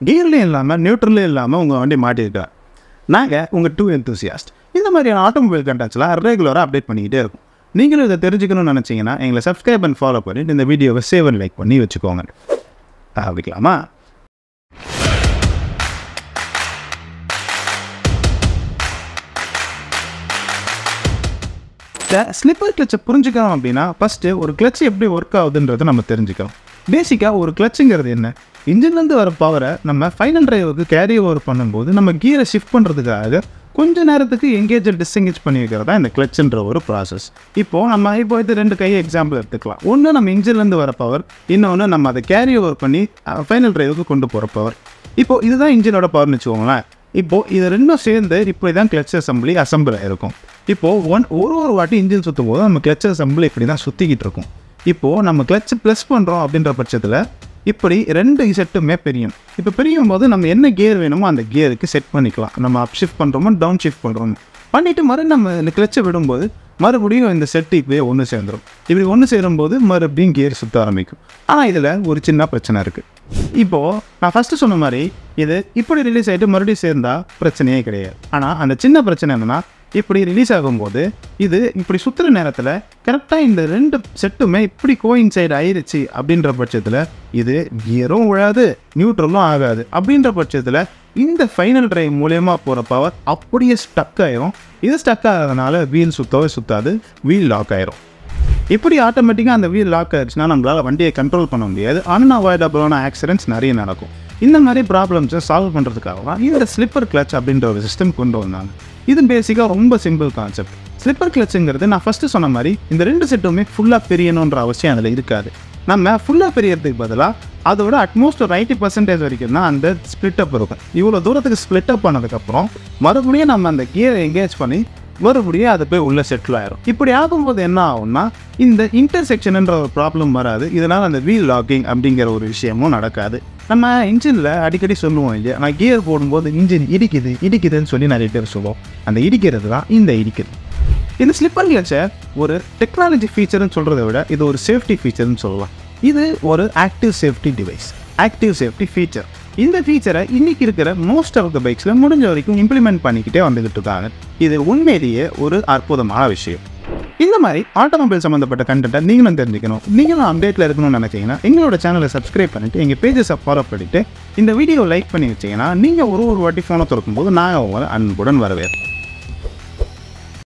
கியர்லேயும் இல்லாமல் நியூட்ரல்லையும் இல்லாமல் உங்கள் வண்டி மாட்டியிருக்கா நாங்கள் உங்கள் டூ enthusiast இந்த மாதிரியான ஆட்டோமொபைல் கண்டென்ட்ஸ்லாம் ரெகுலராக அப்டேட் பண்ணிக்கிட்டே இருக்கும் நீங்களும் இதை தெரிஞ்சுக்கணும்னு நினச்சிங்கன்னா எங்களை சப்ஸ்கிரைப் அண்ட் ஃபாலோ பண்ணிட்டு இந்த வீடியோவை சேவ் அண்ட் லைக் பண்ணி வச்சுக்கோங்க ஆரம்பிக்கலாமா இந்த ஸ்லிப்பர் கிளச்சை புரிஞ்சுக்கணும் அப்படின்னா ஃபஸ்ட்டு ஒரு கிளச் எப்படி ஒர்க் ஆகுதுன்றதை நம்ம தெரிஞ்சுக்கணும் பேசிக்காக ஒரு கிளச்சுங்கிறது என்ன இன்ஜின்லேருந்து வர பவரை நம்ம ஃபைனல் டிரைவுக்கு கேரி ஓவர் பண்ணும்போது நம்ம கியரை ஷிஃப்ட் பண்ணுறதுக்காக கொஞ்ச நேரத்துக்கு எங்கேஜ் டிஸ்எங்கேஜ் பண்ணி வைக்கிறது தான் இந்த கிளச்சுன்ற ஒரு ப்ராசஸ் இப்போது நம்ம இப்போ இது ரெண்டு கையை எக்ஸாம்பிள் எடுத்துக்கலாம் ஒன்று நம்ம இன்ஜின்லேருந்து வர பவர் இன்னொன்று நம்ம அதை கேரி ஓவர் பண்ணி ஃபைனல் டிரைவுக்கு கொண்டு போகிற பவர் இப்போ இதுதான் இன்ஜினோட பவர்னு வச்சுக்கோங்களேன் இப்போது இது ரெண்டும் சேர்ந்து இப்படி தான் கிளச் அசம்பிளி அசம்பிள் ஆயிருக்கும் இப்போது ஒன் ஒரு ஒரு வாட்டி இன்ஜின் சுற்றும் போது நம்ம கிளச் அசம்பிள் இப்படி தான் சுற்றிக்கிட்டு இருக்கும் இப்போது நம்ம கிளச் ப்ளஸ் பண்ணுறோம் அப்படின்ற பட்சத்தில் இப்படி ரெண்டு செட்டுமே பிரியும் இப்போ பிரியும் போது நம்ம என்ன கியர் வேணுமோ அந்த கியருக்கு செட் பண்ணிக்கலாம் நம்ம அப் ஷிஃப்ட் பண்ணுறோமோ டவுன் ஷிஃப்ட் பண்ணுறோமோ பண்ணிவிட்டு மறு நம்ம இந்த கிளச்சை விடும்போது மறுபடியும் இந்த செட்டு இப்படியே ஒன்று சேர்ந்துடும் இப்படி ஒன்று சேரும்போது மறுபடியும் கியர் சுற்ற ஆரம்பிக்கும் ஆனால் இதில் ஒரு சின்ன பிரச்சனை இருக்குது இப்போது நான் ஃபஸ்ட்டு சொன்ன மாதிரி இது இப்படி ரிலீஸ் ஆகிட்டு மறுபடியும் சேர்ந்தா பிரச்சனையே கிடையாது ஆனால் அந்த சின்ன பிரச்சனை என்னென்னா இப்படி ரிலீஸ் ஆகும்போது இது இப்படி சுற்றுற நேரத்தில் கரெக்டாக இந்த ரெண்டு செட்டுமே இப்படி கோயின்சைடு ஆயிருச்சு அப்படின்ற பட்சத்தில் இது கியரும் விழாது நியூட்ரலும் ஆகாது அப்படின்ற பட்சத்தில் இந்த ஃபைனல் டிரைவ் மூலயமா போகிற பவர் அப்படியே ஸ்டக் ஆயிரும் இது ஸ்டக் ஆகிறதுனால வீல் சுத்தவே சுத்தாது வீல் லாக் ஆயிரும் இப்படி ஆட்டோமேட்டிக்காக அந்த வீல் லாக் ஆயிடுச்சுன்னா நம்மளால் வண்டியை கண்ட்ரோல் பண்ண முடியாது அன்அவாய்டபுளான ஆக்சிடென்ட்ஸ் நிறைய நடக்கும் இந்த மாதிரி ப்ராப்ளம்ஸை சால்வ் பண்ணுறதுக்காக தான் இந்த ஸ்லிப்பர் கிளச் அப்படின்ற ஒரு சிஸ்டம் கொண்டு வந்தாங்க இது பேசிக்காக ரொம்ப சிம்பிள் கான்செப்ட் ஸ்லிப்பர் கிளச்சுங்கிறது நான் ஃபஸ்ட்டு சொன்ன மாதிரி இந்த ரெண்டு செட்டுமே ஃபுல்லாக பிரியணுன்ற அவசியம் அதில் இருக்காது நம்ம ஃபுல்லாக பிரியறதுக்கு பதிலாக அதோட அட்மோஸ்ட் ஒரு எயிட்டி பர்சன்டேஜ் வரைக்கும் தான் அந்த ஸ்ப்ளிட் அப் இருக்கும் இவ்வளோ தூரத்துக்கு ஸ்ப்ளிட் அப் பண்ணதுக்கப்புறம் மறுபடியும் நம்ம அந்த கியரை எங்கேஜ் பண்ணி மறுபடியும் அது போய் உள்ளே செட்டில் ஆயிரும் இப்படி ஆகும்போது என்ன ஆகும்னா இந்த இன்டர்செக்ஷன்ன்ற ஒரு ப்ராப்ளம் வராது இதனால் அந்த வீல் லாக்கிங் அப்படிங்கிற ஒரு விஷயமும் நடக்காது நம்ம இன்ஜினில் அடிக்கடி சொல்லுவோம் இல்லையா நான் கியர் போடும்போது இன்ஜின் இடிக்குது இடிக்குதுன்னு சொல்லி நிறைய பேர் சொல்லுவோம் அந்த இடிக்கிறது தான் இந்த இடிக்குது இந்த ஸ்லிப்பர் கிளச்சை ஒரு டெக்னாலஜி ஃபீச்சர்னு சொல்கிறத விட இது ஒரு சேஃப்டி ஃபீச்சர்னு சொல்லலாம் இது ஒரு active safety device active safety feature இந்த ஃபீச்சரை இன்னைக்கு இருக்கிற மோஸ்ட் ஆஃப் த பைக்ஸில் முடிஞ்ச வரைக்கும் இம்ப்ளிமெண்ட் பண்ணிக்கிட்டே வந்துக்கிட்டு இருக்காங்க இது உண்மையிலேயே ஒரு அற்புதமான விஷயம் இந்த மாதிரி ஆட்டோமொபைல் சம்மந்தப்பட்ட கண்டென்ட்டை நீங்களும் தெரிஞ்சுக்கணும் நீங்களும் அப்டேட்டில் இருக்கணும்னு நினைச்சீங்கன்னா எங்களோட சேனலை சப்ஸ்கிரைப் பண்ணிவிட்டு எங்கள் பேஜஸை ஃபாலோ பண்ணிவிட்டு இந்த வீடியோ லைக் பண்ணி வச்சீங்கன்னா நீங்கள் ஒரு ஒரு வாட்டி ஃபோனை திறக்கும்போது நாங்கள் உங்களை அன்புடன் வரவேற்போம்